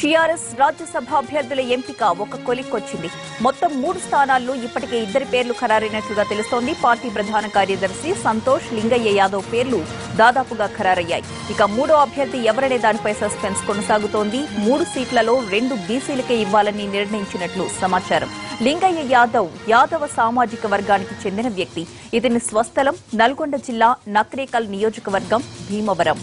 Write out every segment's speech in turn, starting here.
TRS Rajya Sabha అభ్యర్థుల ఎంపిక ఒక కొలిక్కొచ్చింది మొత్తం మూడు స్థానాల్లో ఇప్పటికే ఇద్దరి పేర్లు ఖరారైనట్లుగా తెలుస్తోంది పార్టీ ప్రధాన కార్యదర్శి సంతోష్ లింగయ్య యాదవ్ పేర్లు దాదాపుగా ఖరారయ్యాయి ఇక మూడో అభ్యర్థి ఎవరనే దానిపై సస్పెన్స్ కొనసాగుతోంది మూడు సీట్లలో రెండు బీసీలకే ఇవ్వాలని నిర్ణయించినట్లు సమాచారం లింగయ్య యాదవ్ యాదవ సామాజిక వర్గానికి చెందిన వ్యక్తి ఇతని స్వస్థలం నల్గొండ జిల్లా నక్రేకల్ నియోజకవర్గం భీమవరం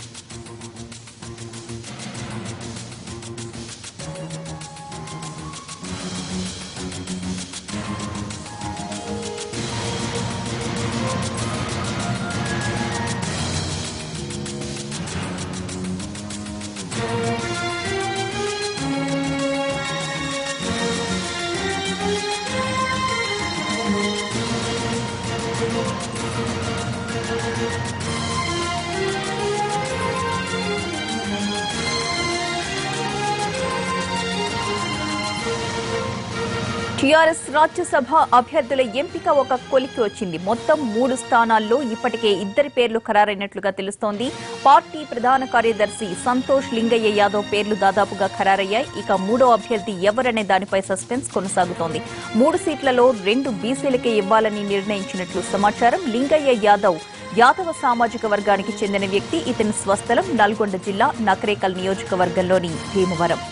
టీఆర్ఎస్ రాజ్యసభ అభ్యర్థుల ఎంపిక ఒక కొలికి వచ్చింది మొత్తం మూడు స్థానాల్లో ఇప్పటికే ఇద్దరి పేర్లు ఖరారైనట్లుగా తెలుస్తోంది పార్టీ ప్రధాన కార్యదర్శి సంతోష్ లింగయ్య యాదవ్ పేర్లు దాదాపుగా ఖరారయ్యాయి ఇక మూడో అభ్యర్థి ఎవరనే దానిపై సస్పెన్స్ కొనసాగుతోంది మూడు సీట్లలో రెండు బీసీలకే ఇవ్వాలని నిర్ణయించినట్లు సమాచారం లింగయ్య యాదవ్ యాదవ సామాజిక వర్గానికి చెందిన వ్యక్తి ఇతని స్వస్థలం నల్గొండ జిల్లా నకరేకల్ నియోజకవర్గంలోని భీమవరం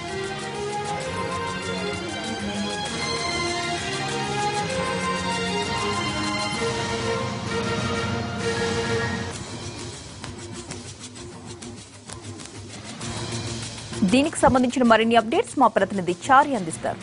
దీనికి సంబంధించిన మరిన్ని అప్డేట్స్ మా ప్రతినిధి చారి అందిస్తారు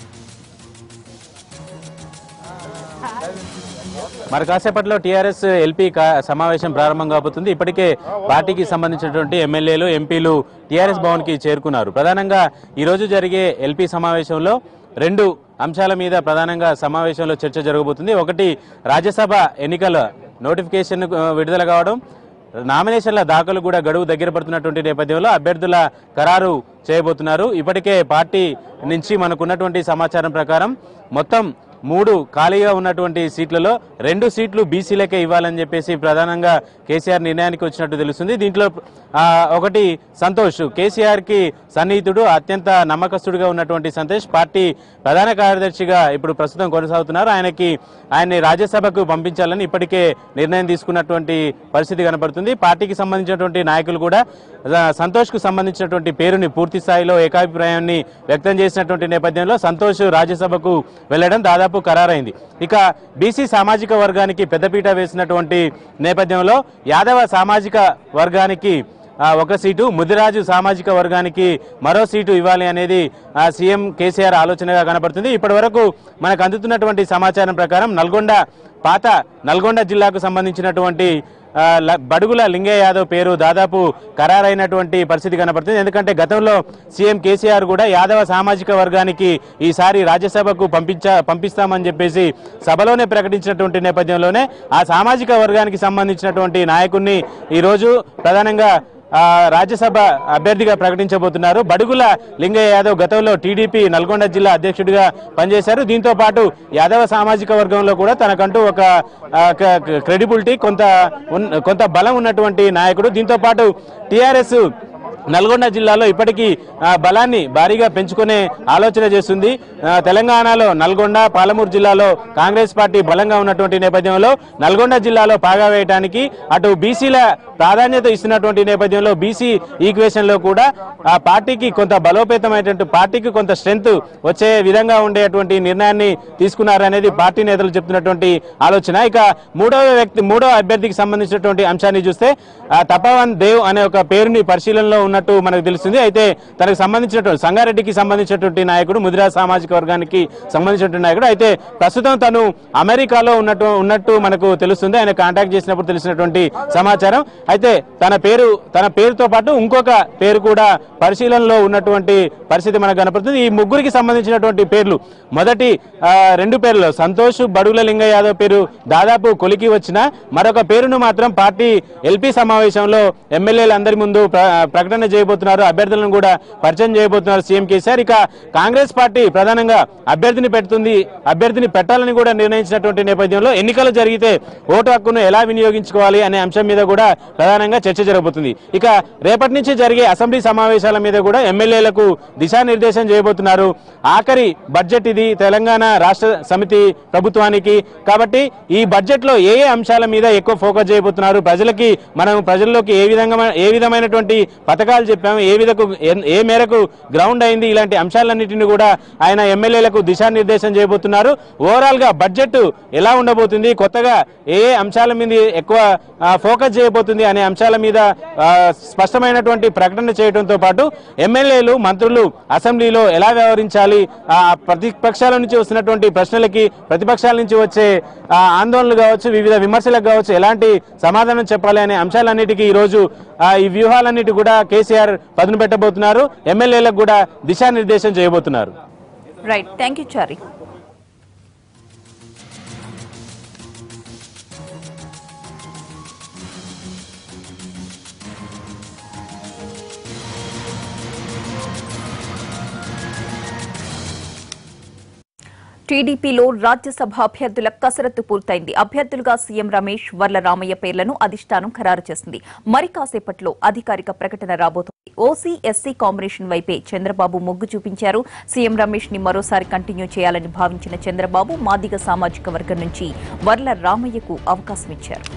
మరి కాసేపట్లో టీఆర్ఎస్ ఎల్పీ కా- సమావేశం ప్రారంభం కాబోతుంది ఇప్పటికే పార్టీకి సంబంధించినటువంటి ఎమ్మెల్యేలు ఎంపీలు టీఆర్ఎస్ భవన్ కి చేరుకున్నారు ప్రధానంగా ఈ రోజు జరిగే ఎల్పీ సమావేశంలో రెండు అంశాల మీద ప్రధానంగా సమావేశంలో చర్చ జరగబోతుంది ఒకటి రాజ్యసభ ఎన్నికల నోటిఫికేషన్ ఆ, విడుదల కావడం నామినేషన్ల దాఖలు కూడా గడువు దగ్గర పడుతున్నటువంటి నేపథ్యంలో అభ్యర్థుల ఖరారు చేయబోతున్నారు ఇప్పటికే పార్టీ నుంచి మనకున్నటువంటి సమాచారం ప్రకారం మొత్తం మూడు ఖాళీగా ఉన్నటువంటి సీట్లలో రెండు సీట్లు బీసీలకే ఇవ్వాలని చెప్పేసి ప్రధానంగా కేసీఆర్ నిర్ణయానికి వచ్చినట్టు తెలుస్తుంది దీంట్లో ఆ, ఒకటి సంతోష్ కేసీఆర్ కి సన్నిహితుడు అత్యంత నమ్మకస్తుడిగా ఉన్నటువంటి సంతోష్ పార్టీ ప్రధాన కార్యదర్శిగా ఇప్పుడు ప్రస్తుతం కొనసాగుతున్నారు ఆయనకి ఆయన్ని రాజ్యసభకు పంపించాలని ఇప్పటికే నిర్ణయం తీసుకున్నటువంటి పరిస్థితి కనపడుతుంది పార్టీకి సంబంధించినటువంటి నాయకులు కూడా ఆ, సంతోష్ కు సంబంధించినటువంటి పేరుని పూర్తి స్థాయిలో ఏకాభిప్రాయాన్ని వ్యక్తం చేసినటువంటి నేపథ్యంలో సంతోష్ రాజ్యసభకు వెళ్లడం దాదాపు ఖరారైంది ఇక బీసీ సామాజిక వర్గానికి పెద్దపీట వేసినటువంటి నేపథ్యంలో యాదవ సామాజిక వర్గానికి ఆ, ఒక సీటు ముదిరాజు సామాజిక వర్గానికి మరో సీటు ఇవ్వాలి అనేది ఆ, సీఎం కేసీఆర్ ఆలోచనగా కనపడుతుంది ఇప్పటి వరకు మనకు అందుతున్నటువంటి సమాచారం ప్రకారం నల్గొండ పాత నల్గొండ జిల్లాకు సంబంధించినటువంటి ఆ, ల- బడుగుల లింగయ్య యాదవ్ పేరు దాదాపు ఖరారైనటువంటి పరిస్థితి కనపడుతుంది ఎందుకంటే గతంలో సీఎం కేసీఆర్ కూడా యాదవ సామాజిక వర్గానికి ఈసారి రాజ్యసభకు పంపించ పంపిస్తామని చెప్పేసి సభలోనే ప్రకటించినటువంటి నేపథ్యంలోనే ఆ సామాజిక వర్గానికి సంబంధించినటువంటి నాయకుడిని ఈరోజు ప్రధానంగా ఆ, రాజ్యసభ అభ్యర్థిగా ప్రకటించబోతున్నారు బడుగుల లింగయ్య యాదవ్ గతంలో టీడీపీ నల్గొండ జిల్లా అధ్యక్షుడిగా పనిచేశారు దీంతో పాటు యాదవ సామాజిక వర్గంలో కూడా తనకంటూ ఒక ఆ, క- క- క్రెడిబిలిటీ కొంత ఉన్- కొంత బలం ఉన్నటువంటి నాయకుడు దీంతో పాటు టీఆర్ఎస్ నల్గొండ జిల్లాలో ఇప్పటికీ ఆ, బలాన్ని భారీగా పెంచుకునే ఆలోచన చేస్తుంది ఆ, తెలంగాణలో నల్గొండ పాలమూరు జిల్లాలో కాంగ్రెస్ పార్టీ బలంగా ఉన్నటువంటి నేపథ్యంలో నల్గొండ జిల్లాలో పాగా వేయడానికి అటు బీసీల ప్రాధాన్యత ఇస్తున్నటువంటి నేపథ్యంలో బీసీ ఈక్వేషన్ లో కూడా ఆ పార్టీకి కొంత బలోపేతమైనటువంటి పార్టీకి కొంత స్ట్రెంత్ వచ్చే విధంగా ఉండేటువంటి నిర్ణయాన్ని తీసుకున్నారనేది పార్టీ నేతలు చెప్తున్నటువంటి ఆలోచన ఇక మూడవ వ్యక్తి మూడవ అభ్యర్థికి సంబంధించినటువంటి అంశాన్ని చూస్తే ఆ, తపవన్ దేవ్ అనే ఒక పేరుని పరిశీలనలో ఉన్నట్టు మనకు తెలుస్తుంది అయితే తనకు సంబంధించినటువంటి సంగారెడ్డికి సంబంధించినటువంటి నాయకుడు ముదిరా సామాజిక వర్గానికి సంబంధించినటువంటి నాయకుడు అయితే ప్రస్తుతం తను అమెరికాలో ఉన్నట్టు ఉన్నట్టు మనకు తెలుస్తుంది ఆయన కాంటాక్ట్ చేసినప్పుడు తెలిసినటువంటి సమాచారం అయితే తన పేరు తన పేరుతో పాటు ఇంకొక పేరు కూడా పరిశీలనలో ఉన్నటువంటి పరిస్థితి మనకు కనపడుతుంది ఈ ముగ్గురికి సంబంధించినటువంటి పేర్లు మొదటి ఆ, రెండు పేర్లు సంతోష్ బడుగుల లింగయ్య యాదవ్ పేరు దాదాపు కొలికి వచ్చిన మరొక పేరును మాత్రం పార్టీ ఎల్పీ సమావేశంలో ఎమ్మెల్యేలందరి ముందు ప్ర- ప్రకటన చేయబోతున్నారు అభ్యర్థులను కూడా పరిచయం చేయబోతున్నారు సీఎం కేసీఆర్ ఇక కాంగ్రెస్ పార్టీ ప్రధానంగా అభ్యర్థిని పెడుతుంది అభ్యర్థిని పెట్టాలని కూడా నిర్ణయించినటువంటి నేపథ్యంలో ఎన్నికలు జరిగితే ఓటు హక్కును ఎలా వినియోగించుకోవాలి అనే అంశం మీద కూడా ప్రధానంగా చర్చ జరగబోతుంది ఇక రేపటి నుంచి జరిగే అసెంబ్లీ సమావేశాల మీద కూడా ఎమ్మెల్యేలకు దిశానిర్దేశం చేయబోతున్నారు ఆఖరి బడ్జెట్ ఇది తెలంగాణ రాష్ట్ర సమితి ప్రభుత్వానికి కాబట్టి ఈ బడ్జెట్ లో ఏ ఏ అంశాల మీద ఎక్కువ ఫోకస్ చేయబోతున్నారు ప్రజలకి మనం ప్రజల్లోకి ఏ విధంగా ఏ విధమైనటువంటి పథకాలు చెప్పాము ఏ విధకు ఏ- ఏ మేరకు గ్రౌండ్ అయింది ఇలాంటి అంశాలన్నింటినీ కూడా ఆయన ఎమ్మెల్యేలకు దిశానిర్దేశం చేయబోతున్నారు ఓవరాల్ గా బడ్జెట్ ఎలా ఉండబోతుంది కొత్తగా ఏ ఏ అంశాల మీద ఎక్కువ ఆ, ఫోకస్ చేయబోతుంది అనే అంశాల మీద ఆ, స్పష్టమైనటువంటి ప్రకటన చేయడంతో పాటు ఎమ్మెల్యేలు మంత్రులు అసెంబ్లీలో ఎలా వ్యవహరించాలి ఆ, ప్రతిపక్షాల నుంచి వస్తున్నటువంటి ప్రశ్నలకి ప్రతిపక్షాల నుంచి వచ్చే ఆ, ఆందోళనలు కావచ్చు వివిధ విమర్శలకు కావచ్చు ఎలాంటి సమాధానం చెప్పాలి అనే అంశాలన్నిటికీ ఈ రోజు ఆ, ఈ వ్యూహాలన్నిటి కూడా కేసీఆర్ పదును పెట్టబోతున్నారు ఎమ్మెల్యేలకు కూడా దిశానిర్దేశం చేయబోతున్నారు రైట్ థ్యాంక్ యూ చారి టీడీపీలో రాజ్యసభ అభ్యర్థుల కసరత్తు పూర్తయింది అభ్యర్థులుగా సీఎం రమేష్ వర్ల రామయ్య పేర్లను అధిష్టానం ఖరారు చేసింది మరి కాసేపట్లో అధికారిక ప్రకటన రాబోతోంది ఓసీ ఎస్సీ కాంబినేషన్ వైపే చంద్రబాబు మొగ్గు చూపించారు సీఎం రమేష్ ని మరోసారి కంటిన్యూ చేయాలని భావించిన చంద్రబాబు మాదిగ సామాజిక వర్గం నుంచి వర్ల రామయ్యకు అవకాశం ఇచ్చారు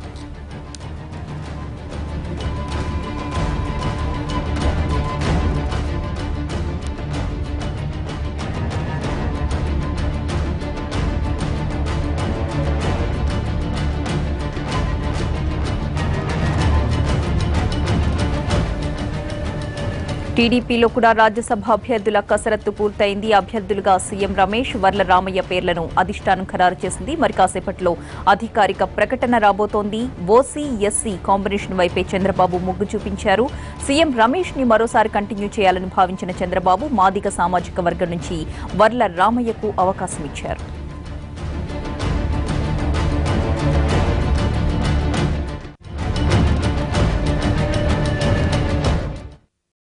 టీడీపీలో కూడా రాజ్యసభ అభ్యర్థుల కసరత్తు పూర్తయింది అభ్యర్థులుగా సీఎం రమేష్ వర్ల రామయ్య పేర్లను అధిష్టానం ఖరారు చేసింది మరి కాసేపట్లో అధికారిక ప్రకటన రాబోతోంది ఓసీ ఎస్సీ కాంబినేషన్ వైపే చంద్రబాబు మొగ్గు చూపించారు సీఎం రమేష్ ని మరోసారి కంటిన్యూ చేయాలని భావించిన చంద్రబాబు మాదిగ సామాజిక వర్గం నుంచి వర్ల రామయ్యకు అవకాశం ఇచ్చారు